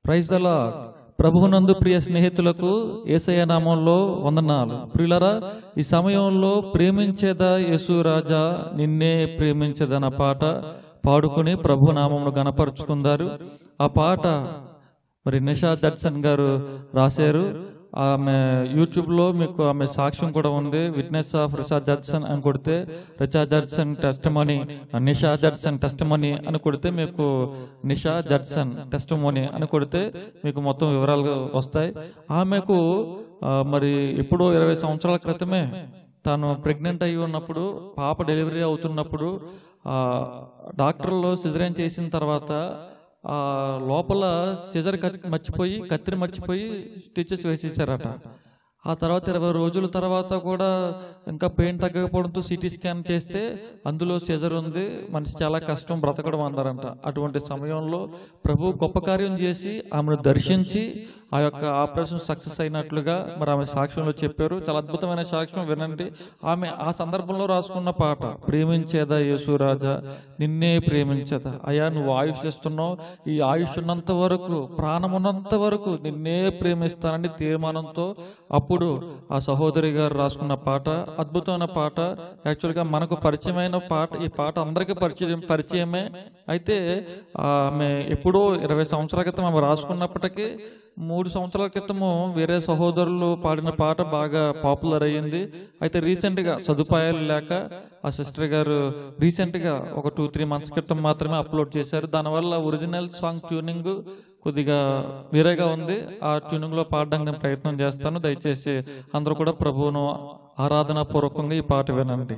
praise దలా ప్రభువునందు ప్రియ స్నేహితులకు ఏసయ్య నామంలో వందనాలు ప్రియులరా ఈ సమయంలో ప్రేమించేదా యేసు రాజా నిన్నే ప్రేమించేదన్న పాట పాడుకుని ప్రభు నామమును గనపరుచుకుందారు ఆ పాట మరి నిషా జడ్సన్ గారు రాశారు ఆమె యూట్యూబ్లో మీకు ఆమె సాక్ష్యం కూడా ఉంది విట్నెస్ ఆఫ్ రిషా జడ్సన్ అని కొడితే Richa Judson testimony Nisha Judson testimony అని కొడితే మీకు నిషా జడ్సన్ టెస్టమోనీ అని కొడితే మీకు మొత్తం వివరాలు వస్తాయి ఆమెకు ఆ, మరి ఎప్పుడో ఇరవై సంవత్సరాల క్రితమే తాను ప్రెగ్నెంట్ అయి ఉన్నప్పుడు పాప డెలివరీ అవుతున్నప్పుడు ఆ, డాక్టర్లు సిజరేన్ చేసిన తర్వాత ఆ లోపల సిజర్ కత్- మర్చిపోయి కత్తిరి మర్చిపోయి స్టిచెస్ వేసేసారట ఆ తర్వాత ఇరవై రోజుల తర్వాత కూడా ఇంకా పెయిన్ తగ్గకపోవడంతో సిటీ స్కాన్ చేస్తే అందులో సిజర్ ఉంది మనిషి చాలా కష్టం బ్రతకడం అన్నారంట అటువంటి సమయంలో ప్రభు గొప్ప కార్యం చేసి ఆమెను దర్శించి ఆ యొక్క ఆపరేషన్ సక్సెస్ అయినట్లుగా మరి ఆమె సాక్ష్యంలో చెప్పారు చాలా అద్భుతమైన సాక్ష్యం వినండి ఆమె ఆ సందర్భంలో రాసుకున్న పాట ప్రేమించేదా యేసురాజా నిన్నే ప్రేమించేదా అయ్యా నువ్వు ఆయుష్ ఇస్తున్నావు ఈ ఆయుష్ ఉన్నంత వరకు ప్రాణమున్నంత వరకు నిన్నే ప్రేమిస్తానని తీర్మానంతో అప్పుడు ఆ సహోదరి గారు రాసుకున్న పాట అద్భుతమైన పాట యాక్చువల్గా మనకు పరిచయమైన పాట ఈ పాట అందరికీ పరిచయం పరిచయమే అయితే ఆమె ఎప్పుడో ఇరవై సంవత్సరాల క్రితం ఆమె రాసుకున్నప్పటికీ మూడు సంవత్సరాల క్రితము వేరే సహోదరులు పాడిన పాట బాగా పాపులర్ అయ్యింది అయితే రీసెంట్ గా సదుపాయాలు లేక ఆ సిస్టర్ గారు రీసెంట్ గా ఒక టూ త్రీ మంత్స్ క్రితం మాత్రమే అప్లోడ్ చేశారు దానివల్ల ఒరిజినల్ సాంగ్ ట్యూనింగ్ కొద్దిగా వేరేగా ఉంది ఆ ట్యూనింగ్ లో పాడడానికి నేను ప్రయత్నం చేస్తాను దయచేసి అందరూ కూడా ప్రభువును ఆరాధనా పూర్వకంగా ఈ పాట వినండి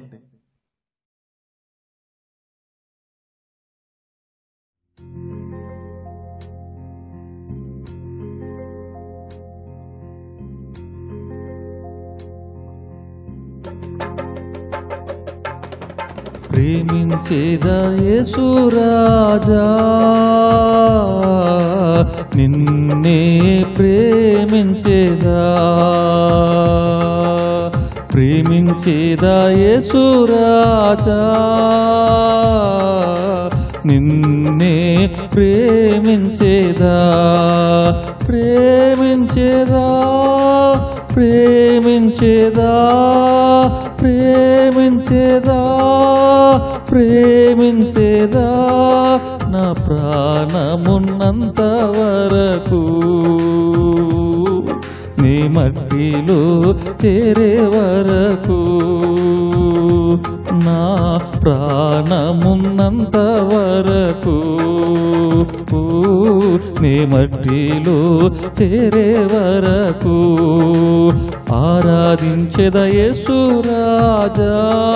ప్రేమించేదా యేసురాజా నిన్నే ప్రేమించేదా ప్రేమించేదా యేసురాజా నిన్నే ప్రేమించేదా ప్రేమించేదా ప్రేమించేదా ప్రేమించేదా ప్రేమించేదా నా ప్రాణమున్నంత వరకు నీ మట్టిలో చేరే వరకు నా ప్రాణమున్నంత వరకు నీ మట్టిలో చేరే వరకు ఆరాధించెద యేసురాజా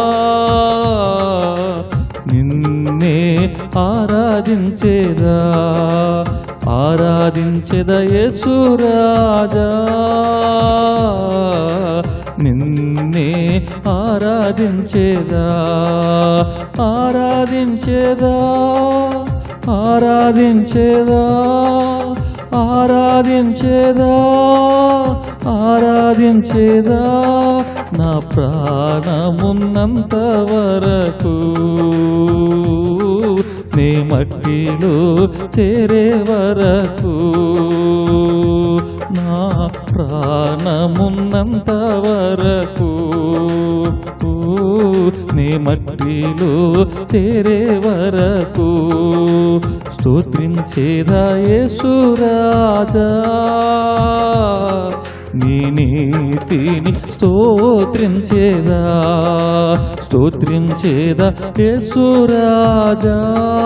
నిన్నే ఆరాధించేదా ఆరాధించెద యేసురాజా నిన్నే ఆరాధించేదా ఆరాధించేదా ఆరాధించేదా ఆరాధించేదా ఆరాధించేదా నా ప్రాణమున్నంత వరకు నీ మట్టిలో చేరే వరకు నా ప్రాణమున్నంత వరకు నీ మట్టిలో చేరే వరకు స్తోత్రించేదా యేసురాజా నీ నీతిని స్తోత్రించేదా స్తోత్రించేదా యేసురాజా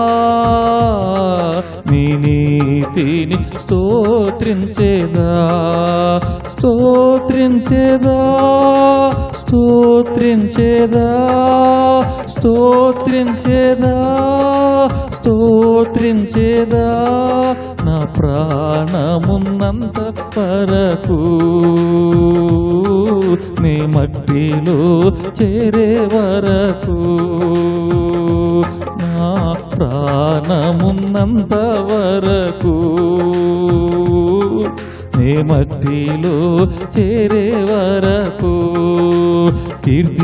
నీ నీతిని స్తోత్రించేదా స్తోత్రించేదా స్తోత్రించేదా స్తోత్రించేదా స్తోత్రించేదా నా ప్రాణమున్నంత వరకు నీ మట్టిలో చేరే వరకు నా ప్రాణమున్నంత వరకు నీ మట్టిలో చేరే వరకు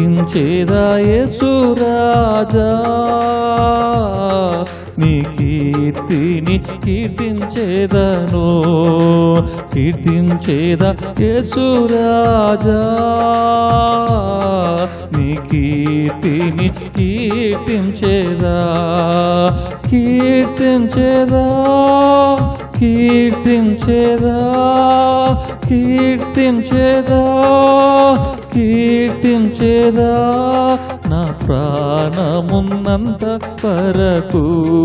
కీర్తించేదా యేసురాజా నీ కీర్తి కీర్తిని కీర్తించేదను కీర్తించేద యేసురాజా నీ కీర్తిని కీర్తించేదా కీర్తించేదా కీర్తించేదా కీర్తించేదా కీర్తించేదా నా ప్రాణమున్నంత వరకు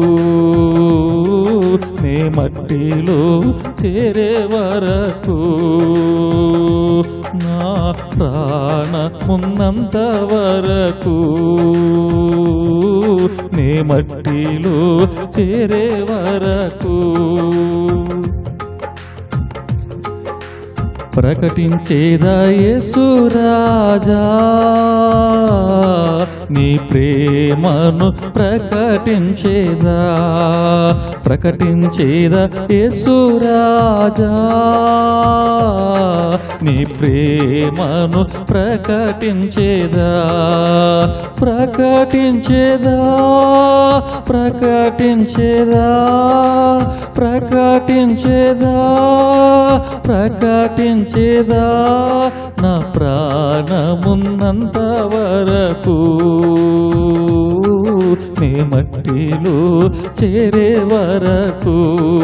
నే మట్టిలో చేరే వరకు నా ప్రాణమున్నంత వరకు నే మట్టిలో చేరే వరకు ప్రకటించేదా యేసురాజా నీ ప్రేమను ప్రకటించేదా ప్రకటించేదా యేసురాజా నీ ప్రేమను ప్రకటించేదా ప్రకటించేదా ప్రకటించేదా ప్రకటించేదా ప్రకటించేదా నా ప్రాణమున్నంత వరకు నే మట్టిలో చేరే వరకు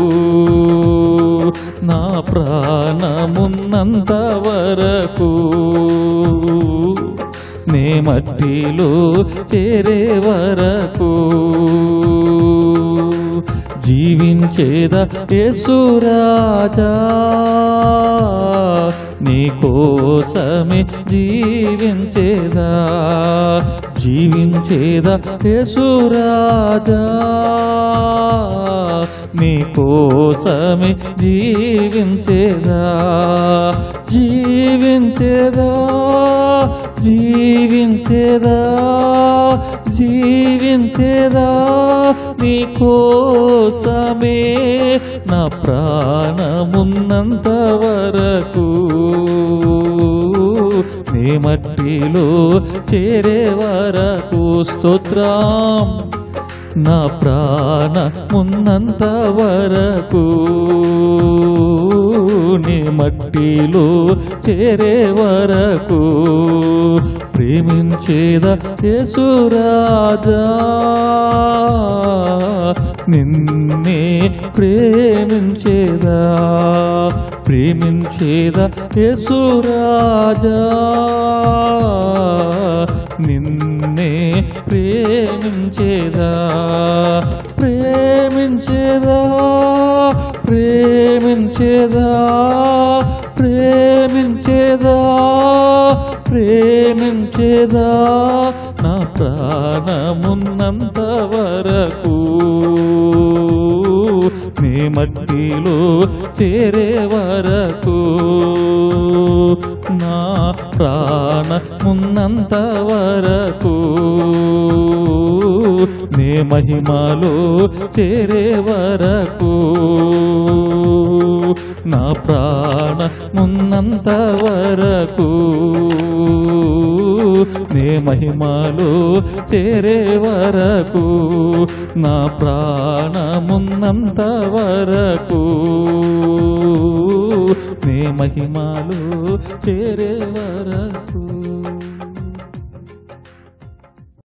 నా ప్రాణమున్నంత వరకు నే మట్టిలో చేరే వరకు జీవించేద యేసురాజా నీ కోసమే జీవించేదా జీవించేద యేసురాజా నీ కోసమే జీవించేదా జీవించేదా జీవించేదా జీవించేదా నీ కోసమే నా ప్రాణమున్నంత వరకు నీ మట్టిలో చేరే వరకు స్తోత్రం నా ప్రాణమున్నంత వరకు నీ మట్టిలో చేరే వరకు ప్రేమించేద యేసురాజా నిన్నే ప్రేమించేదా ప్రేమించేద యేసురాజా నిన్నే ప్రేమించేదా ప్రేమించేదా ప్రేమించేదా ప్రేమించేదా ప్రేమించేదా నా ప్రాణమున్నంత వరకు నీ మట్టిలో చేరే వరకు నా ప్రాణమున్నంత వరకు నీ మహిమలో చేరే వరకు నా ప్రాణమున్నంత వరకు నే మహిమలో చేరే వరకు నా ప్రాణమున్నంత వరకు నే మహిమలో చేరే వరకు